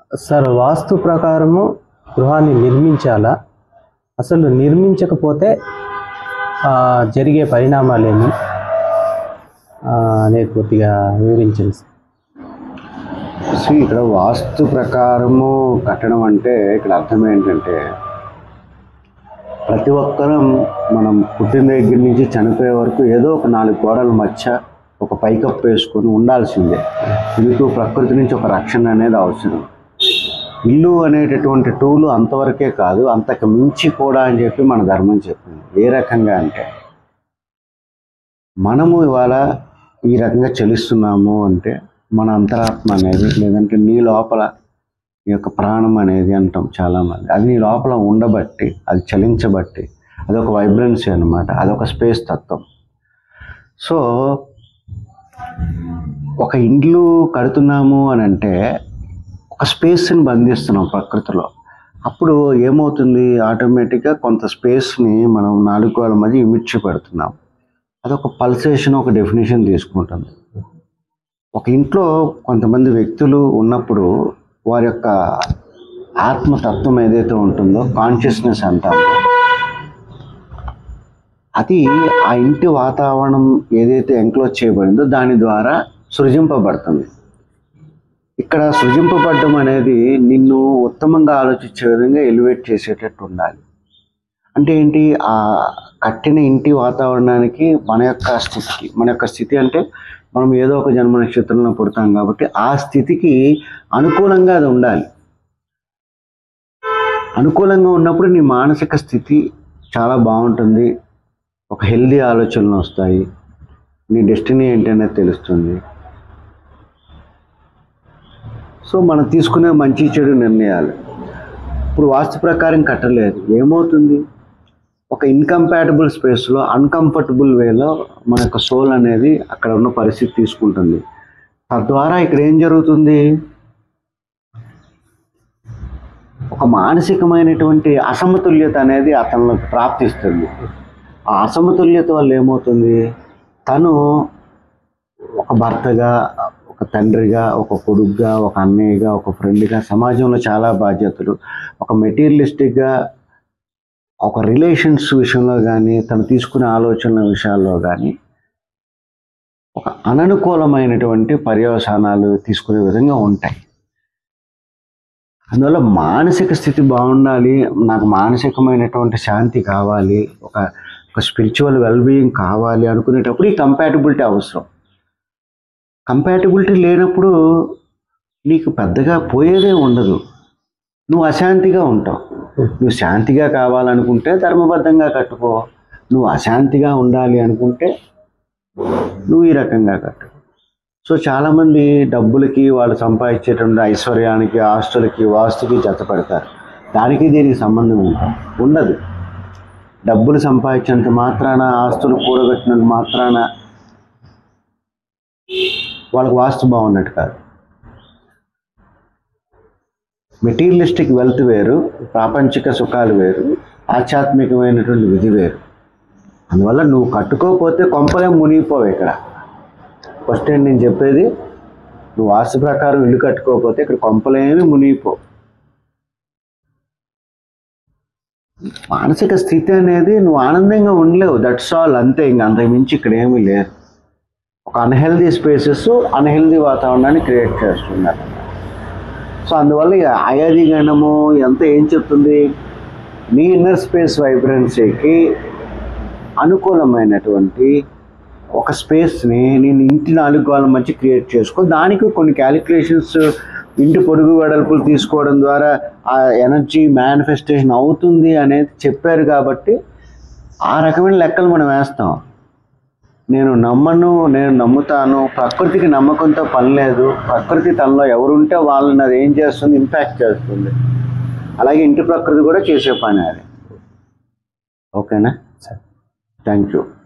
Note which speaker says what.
Speaker 1: sir వాస్తు ప్రకారము గృహాన్ని నిర్మించాలా అసలు నిర్మించకపోతే ఆ, జరిగే పరిణామాలేమి ఆ, అనేది కొద్దిగా వివరించండి సార్
Speaker 2: సో ఇక్కడ వాస్తు ప్రకారము కట్టడం అంటే ఇక్కడ అర్థం ఏంటంటే ప్రతి ఒక్కరం మనం పుట్టిన దగ్గర నుంచి చనిపోయే వరకు ఏదో ఒక నాలుగు గోడల మధ్య ఒక పైకప్పు వేసుకొని ఉండాల్సిందే ఎందుకు ప్రకృతి నుంచి ఒక రక్షణ అనేది అవసరం ఇల్లు అనేటటువంటి టూలు అంతవరకే కాదు అంతకు మించి కూడా అని చెప్పి మన ధర్మం చెప్పింది ఏ రకంగా అంటే మనము ఇవాళ ఈ రకంగా చలిస్తున్నాము అంటే మన అంతరాత్మ అనేది లేదంటే నీ లోపల ఈ యొక్క ప్రాణం అనేది అంటాం చాలామంది అది నీ లోపల ఉండబట్టి అది చలించబట్టి అదొక వైబ్రెన్సీ అనమాట అదొక స్పేస్ తత్వం సో ఒక ఇండ్లు కడుతున్నాము అని అంటే ఒక స్పేస్ని బంధిస్తున్నాం ప్రకృతిలో అప్పుడు ఏమవుతుంది ఆటోమేటిక్గా కొంత స్పేస్ని మనం నాలుగు గోడల మధ్య ఇమిడ్చి పెడుతున్నాం అదొక పల్సేషన్ ఒక డెఫినేషన్ తీసుకుంటుంది ఒక ఇంట్లో కొంతమంది వ్యక్తులు ఉన్నప్పుడు వారి యొక్క ఆత్మతత్వం ఏదైతే ఉంటుందో కాన్షియస్నెస్ అంటామో అది ఆ ఇంటి వాతావరణం ఏదైతే ఎంక్లోజ్ చేయబడిందో దాని ద్వారా సృజింపబడుతుంది ఇక్కడ సృజింపబడడం అనేది నిన్ను ఉత్తమంగా ఆలోచించే విధంగా ఎలివేట్ చేసేటట్టు ఉండాలి అంటే ఏంటి ఆ కట్టిన ఇంటి వాతావరణానికి మన యొక్క స్థితికి మన యొక్క స్థితి అంటే మనం ఏదో ఒక జన్మ నక్షత్రంలో పుడతాం కాబట్టి ఆ స్థితికి అనుకూలంగా అది ఉండాలి అనుకూలంగా ఉన్నప్పుడు నీ మానసిక స్థితి చాలా బాగుంటుంది ఒక హెల్దీ ఆలోచనలు వస్తాయి నీ డెస్టినీ ఏంటి అనేది తెలుస్తుంది సో మనం తీసుకునే మంచి చెడు నిర్ణయాలు ఇప్పుడు వాస్తు ప్రకారం కట్టలేదు ఏమవుతుంది ఒక ఇన్కంపాటబుల్ స్పేస్లో అన్కంఫర్టబుల్ వేలో మన యొక్క సోల్ అనేది అక్కడ ఉన్న పరిస్థితి తీసుకుంటుంది తద్వారా ఇక్కడ ఏం జరుగుతుంది ఒక మానసికమైనటువంటి అసమతుల్యత అనేది అతనిలో ప్రాప్తిస్తుంది ఆ అసమతుల్యత వల్ల ఏమవుతుంది తను ఒక భర్తగా ఒక తండ్రిగా ఒక కొడుకుగా ఒక అన్నయ్యగా ఒక ఫ్రెండ్గా సమాజంలో చాలా బాధ్యతలు ఒక మెటీరియలిస్టిక్గా ఒక రిలేషన్స్ విషయంలో కానీ తను తీసుకునే ఆలోచనల విషయాల్లో కానీ ఒక అననుకూలమైనటువంటి పర్యవసానాలు తీసుకునే విధంగా ఉంటాయి అందువల్ల మానసిక స్థితి బాగుండాలి నాకు మానసికమైనటువంటి శాంతి కావాలి ఒక ఒక స్పిరిచువల్ వెల్బీయింగ్ కావాలి అనుకునేటప్పుడు ఈ కంపాటబిలిటీ అవసరం కంపాటబిలిటీ లేనప్పుడు నీకు పెద్దగా పోయేదే ఉండదు నువ్వు అశాంతిగా ఉంటావు నువ్వు శాంతిగా కావాలనుకుంటే ధర్మబద్ధంగా కట్టుకో నువ్వు అశాంతిగా ఉండాలి అనుకుంటే నువ్వు ఈ రకంగా కట్టుకో సో చాలామంది డబ్బులకి వాళ్ళు సంపాదించేటువంటి ఐశ్వర్యానికి ఆస్తులకి వాస్తుకి జత పెడతారు దానికి దీనికి సంబంధం ఉంటుంది ఉండదు డబ్బులు సంపాదించినంత మాత్రాన ఆస్తులు కూడబెట్టినంత మాత్రాన వాళ్ళకి వాస్తు బాగున్నట్టు కాదు మెటీరియలిస్టిక్ వెల్త్ వేరు ప్రాపంచిక సుఖాలు వేరు ఆధ్యాత్మికమైనటువంటి విధి వేరు అందువల్ల నువ్వు కట్టుకోకపోతే కొంపలే మునిగిపోవు ఇక్కడ ఫస్ట్ ఏంటి నేను చెప్పేది నువ్వు వాస్తు ప్రకారం ఇల్లు కట్టుకోకపోతే ఇక్కడ కొంపలేమి మునిగిపో మానసిక స్థితి అనేది నువ్వు ఆనందంగా ఉండలేవు దట్స్ ఆల్ అంతే ఇంక అంతకు మించి ఇక్కడ ఏమీ లేదు ఒక అన్హెల్దీ స్పేసెస్ అన్హెల్దీ వాతావరణాన్ని క్రియేట్ చేస్తున్నారు సో అందువల్ల ఇక అయాది గణము ఎంత ఏం చెప్తుంది నీ ఇన్నర్ స్పేస్ వైబ్రెన్సీకి అనుకూలమైనటువంటి ఒక స్పేస్ని నేను ఇంటి నాలుగు గోళ్ళ మధ్య క్రియేట్ చేసుకో దానికి కొన్ని క్యాలిక్యులేషన్స్ ఇంటి పొడుగు వెడల్పులు తీసుకోవడం ద్వారా ఆ ఎనర్జీ మేనిఫెస్టేషన్ అవుతుంది అనేది చెప్పారు కాబట్టి ఆ రకమైన లెక్కలు మనం వేస్తాం నేను నమ్మను నేను నమ్ముతాను ప్రకృతికి నమ్మకంతో పని లేదు ప్రకృతి తనలో ఎవరుంటే వాళ్ళని అది ఏం చేస్తుంది ఇంపాక్ట్ చేస్తుంది అలాగే ఇంటి ప్రకృతి కూడా చేసే పని అది ఓకేనా
Speaker 1: సరే
Speaker 2: థ్యాంక్ యూ